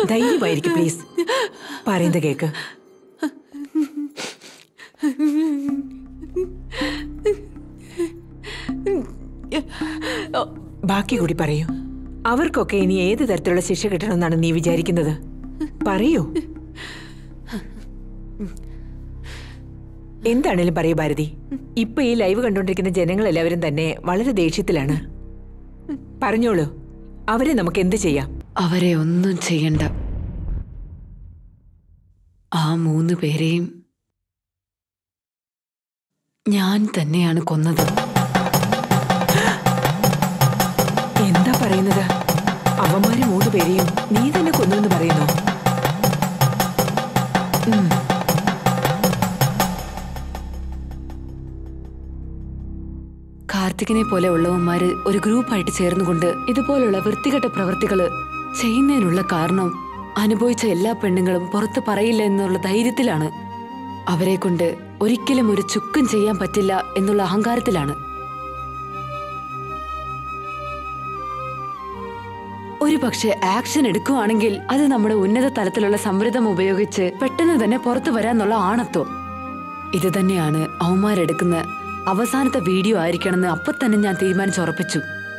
ധൈര്യമായിരിക്കും പ്ലീസ് പറയുന്നത് കേക്ക് ബാക്കി കൂടി പറയൂ അവർക്കൊക്കെ ഇനി ഏത് തരത്തിലുള്ള ശിക്ഷ കിട്ടണമെന്നാണ് നീ വിചാരിക്കുന്നത് പറയൂ എന്താണേലും പറയൂ ഭാരതി ഇപ്പൊ ഈ ലൈവ് കണ്ടുകൊണ്ടിരിക്കുന്ന ജനങ്ങൾ എല്ലാവരും തന്നെ വളരെ ദേഷ്യത്തിലാണ് പറഞ്ഞോളൂ അവരെ നമുക്ക് എന്ത് ചെയ്യാം അവരെ ഒന്നും ചെയ്യണ്ട ആ മൂന്ന് പേരെയും ഞാൻ തന്നെയാണ് കൊന്നത് എന്താ പറയുന്നത് അവന്മാര് മൂന്ന് പേരെയും നീ തന്നെ കൊന്നു പറയുന്നു ഉം. കാർത്തികിനെ പോലെ ഉള്ളവന്മാര് ഒരു ഗ്രൂപ്പായിട്ട് ചേർന്നുകൊണ്ട് ഇതുപോലുള്ള വൃത്തികെട്ട പ്രവൃത്തികള് ചെയ്യുന്നതിനുള്ള കാരണം അനുഭവിച്ച എല്ലാ പെണ്ണുങ്ങളും പുറത്ത് പറയില്ല എന്നുള്ള ധൈര്യത്തിലാണ് അവരെ കൊണ്ട് ഒരിക്കലും ഒരു ചുക്കും ചെയ്യാൻ പറ്റില്ല എന്നുള്ള അഹങ്കാരത്തിലാണ് ഒരു പക്ഷെ ആക്ഷൻ എടുക്കുവാണെങ്കിൽ അത് നമ്മുടെ ഉന്നത തലത്തിലുള്ള സംവൃതം ഉപയോഗിച്ച് പെട്ടെന്ന് തന്നെ പുറത്തു വരാന്നുള്ള ആണത്വം ഇത് തന്നെയാണ് അവന്മാരെടുക്കുന്ന അവസാനത്തെ വീഡിയോ ആയിരിക്കണമെന്ന് അപ്പൊ തന്നെ ഞാൻ തീരുമാനിച്ചുറപ്പിച്ചു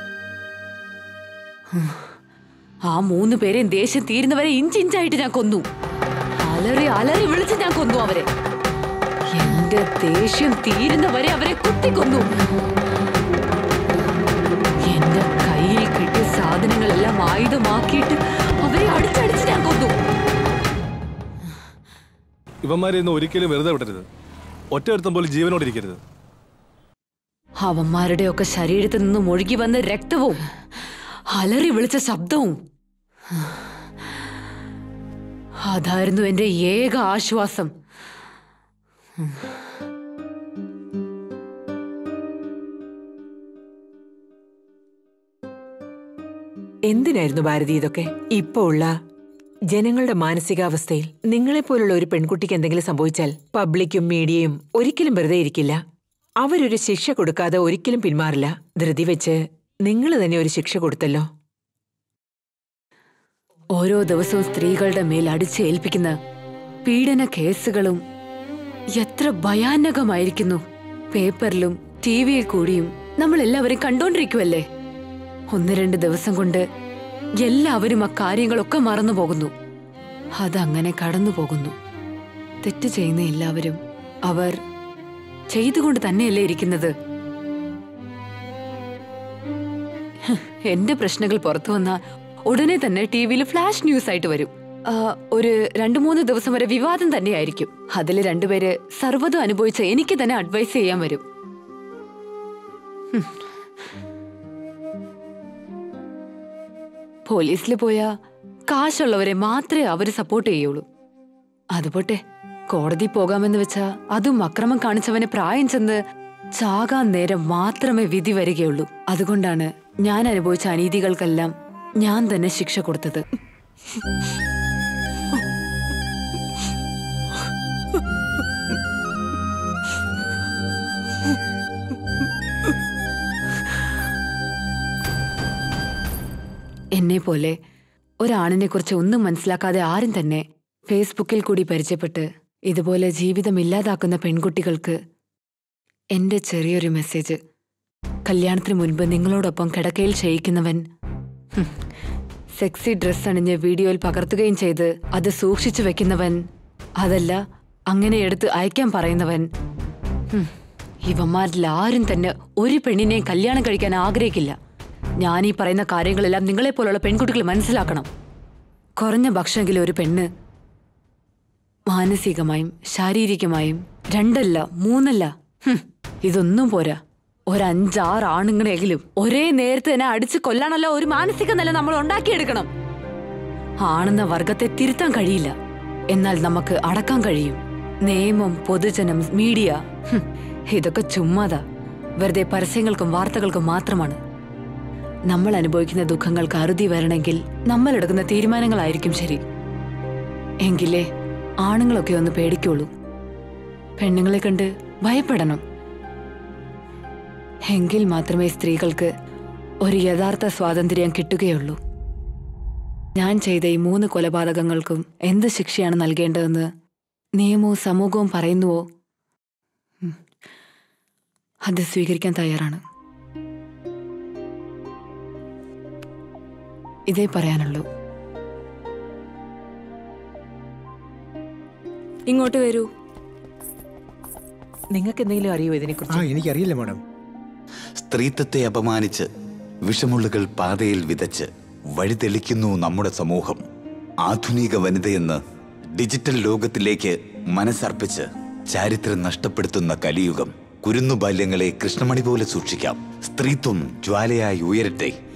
ഹും. ആ മൂന്ന് പേരെയും ദേഷ്യം തീരുന്നവരെ ഇഞ്ചിഞ്ചായിട്ട് ഞാൻ കൊന്നു അലറി അലറി വിളിച്ച് ഞാൻ കൊന്നു അവരെ എന്റെ ദേഷ്യം തീരുന്നവരെ അവരെ കുത്തിക്കൊന്നു എന്റെ കയ്യിൽ കിട്ടിയ സാധനങ്ങളെല്ലാം ആയുധമാക്കിയിട്ട് അവരെ അടിച്ചടിച്ച് ഞാൻ കൊന്നു ഇവന്മാരെ ഒന്നും ഒരിക്കലും വെറുതെ വിടരുത് ഒറ്റ പോലും ജീവനോടെ ഇരിക്കരുത് അവന്മാരുടെയൊക്കെ ശരീരത്തിൽ നിന്നും ഒഴുകി വന്ന രക്തവും അലറി വിളിച്ച ശബ്ദവും അതായിരുന്നു എന്റെ ഏക ആശ്വാസം എന്തിനായിരുന്നു ഭാരതി ഇതൊക്കെ ഇപ്പോ ഉള്ള ജനങ്ങളുടെ മാനസികാവസ്ഥയിൽ നിങ്ങളെപ്പോലുള്ള ഒരു പെൺകുട്ടിക്ക് എന്തെങ്കിലും സംഭവിച്ചാൽ പബ്ലിക്കും മീഡിയയും ഒരിക്കലും വെറുതെ ഇരിക്കില്ല അവരൊരു ശിക്ഷ കൊടുക്കാതെ ഒരിക്കലും പിന്മാറില്ല ധൃതി വെച്ച് നിങ്ങൾ തന്നെ ഒരു ശിക്ഷ കൊടുത്തല്ലോ ഓരോ ദിവസവും സ്ത്രീകളുടെ മേൽ അടിച്ചേൽപ്പിക്കുന്ന പീഡന കേസുകളും എത്ര ഭയാനകമായിരിക്കുന്നു പേപ്പറിലും ടി വിയിൽ കൂടിയും നമ്മൾ എല്ലാവരും കണ്ടോണ്ടിരിക്കുവല്ലേ ഒന്ന് രണ്ട് ദിവസം കൊണ്ട് എല്ലാവരും ആ കാര്യങ്ങളൊക്കെ മറന്നു പോകുന്നു അതങ്ങനെ കടന്നു പോകുന്നു തെറ്റ് ചെയ്യുന്ന എല്ലാവരും അവർ ചെയ്തുകൊണ്ട് തന്നെയല്ലേ ഇരിക്കുന്നത് ഹ്, എന്റെ പ്രശ്നങ്ങൾ പുറത്തു വന്നാൽ ഉടനെ തന്നെ ടി വിയിൽ ഫ്ലാഷ് ന്യൂസ് ആയിട്ട് വരും ആ, ഒരു രണ്ടു മൂന്ന് ദിവസം വരെ വിവാദം തന്നെയായിരിക്കും അതിൽ രണ്ടുപേര് സർവ്വതും അനുഭവിച്ച എനിക്ക് തന്നെ അഡ്വൈസ് ചെയ്യാൻ വരും ഹും. പോലീസിൽ പോയാ കാശുള്ളവരെ മാത്രമേ അവര് സപ്പോർട്ട് ചെയ്യുള്ളൂ അതുപോട്ടെ കോടതി പോകാമെന്ന് വെച്ചാ അതും അക്രമം കാണിച്ചവനെ പ്രായം ചെന്ന് ചാകാൻ നേരം മാത്രമേ വിധി വരികയുള്ളൂ അതുകൊണ്ടാണ് ഞാൻ അനുഭവിച്ച അനീതികൾക്കെല്ലാം ഞാൻ തന്നെ ശിക്ഷ കൊടുത്തത് എന്നെ പോലെ ഒരാണിനെ കുറിച്ച് ഒന്നും മനസ്സിലാക്കാതെ ആരും തന്നെ ഫേസ്ബുക്കിൽ കൂടി പരിചയപ്പെട്ട് ഇതുപോലെ ജീവിതം ഇല്ലാതാക്കുന്ന പെൺകുട്ടികൾക്ക് എന്റെ ചെറിയൊരു മെസ്സേജ് കല്യാണത്തിന് മുൻപ് നിങ്ങളോടൊപ്പം കിടക്കയിൽ ക്ഷയിക്കുന്നവൻ ഹും, സെക്സി ഡ്രസ് അണിഞ്ഞ് വീഡിയോയിൽ പകർത്തുകയും ചെയ്ത് അത് സൂക്ഷിച്ചു വെക്കുന്നവൻ അതല്ല അങ്ങനെ എടുത്ത് അയക്കാൻ പറയുന്നവൻ ഹും, ഇവന്മാരിൽ ആരും തന്നെ ഒരു പെണ്ണിനെയും കല്യാണം കഴിക്കാൻ ആഗ്രഹിക്കില്ല ഞാൻ ഈ പറയുന്ന കാര്യങ്ങളെല്ലാം നിങ്ങളെപ്പോലുള്ള പെൺകുട്ടികൾ മനസ്സിലാക്കണം കുറഞ്ഞ ഭക്ഷണമെങ്കിലും ഒരു പെണ്ണ് മാനസികമായും ശാരീരികമായും രണ്ടല്ല മൂന്നല്ല ഹും, ഇതൊന്നും പോരാ ഒരഞ്ചാറ് ആണുങ്ങളെങ്കിലും ഒരേ നേരത്തെ തന്നെ അടിച്ചു കൊല്ലാനല്ല ഒരു മാനസിക നില നമ്മൾ ഉണ്ടാക്കിയെടുക്കണം ആണെന്ന വർഗത്തെ തിരുത്താൻ കഴിയില്ല എന്നാൽ നമുക്ക് അടക്കാൻ കഴിയും നിയമം പൊതുജനം മീഡിയ ഹും, ഇതൊക്കെ ചുമ്മാതാ വെറുതെ പരസ്യങ്ങൾക്കും വാർത്തകൾക്കും മാത്രമാണ് നമ്മൾ അനുഭവിക്കുന്ന ദുഃഖങ്ങൾക്ക് അറുതി വരണമെങ്കിൽ നമ്മൾ എടുക്കുന്ന തീരുമാനങ്ങളായിരിക്കും ശരി എങ്കിലേ ആണുങ്ങളൊക്കെ ഒന്ന് പേടിക്കുള്ളൂ പെണ്ണുങ്ങളെ കണ്ട് ഭയപ്പെടണം എങ്കിൽ മാത്രമേ സ്ത്രീകൾക്ക് ഒരു യഥാർത്ഥ സ്വാതന്ത്ര്യം കിട്ടുകയുള്ളൂ ഞാൻ ചെയ്ത ഈ മൂന്ന് കൊലപാതകങ്ങൾക്കും എന്ത് ശിക്ഷയാണ് നൽകേണ്ടതെന്ന് നിയമവും സമൂഹവും പറയുന്നുവോ ഉം. അത് സ്വീകരിക്കാൻ തയ്യാറാണ് ഇതേ പറയാനുള്ളൂ ഇങ്ങോട്ട് വരൂ നിങ്ങൾക്ക് എന്തെങ്കിലും അറിയോ ആ ഇതിനെക്കുറിച്ച് എനിക്കറിയില്ല മാഡം സ്ത്രീത്വത്തെ അപമാനിച്ച് വിഷമുള്ളുകൾ പാതയിൽ വിതച്ച് വഴിതെളിക്കുന്നു നമ്മുടെ സമൂഹം ആധുനിക വനിതയെന്ന് ഡിജിറ്റൽ ലോകത്തിലേക്ക് മനസ്സർപ്പിച്ച് ചാരിത്രം നഷ്ടപ്പെടുത്തുന്ന കലിയുഗം കുരുന്നു ബാല്യങ്ങളെ കൃഷ്ണമണി പോലെ സൂക്ഷിക്കാം സ്ത്രീത്വം ജ്വാലയായി ഉയരട്ടെ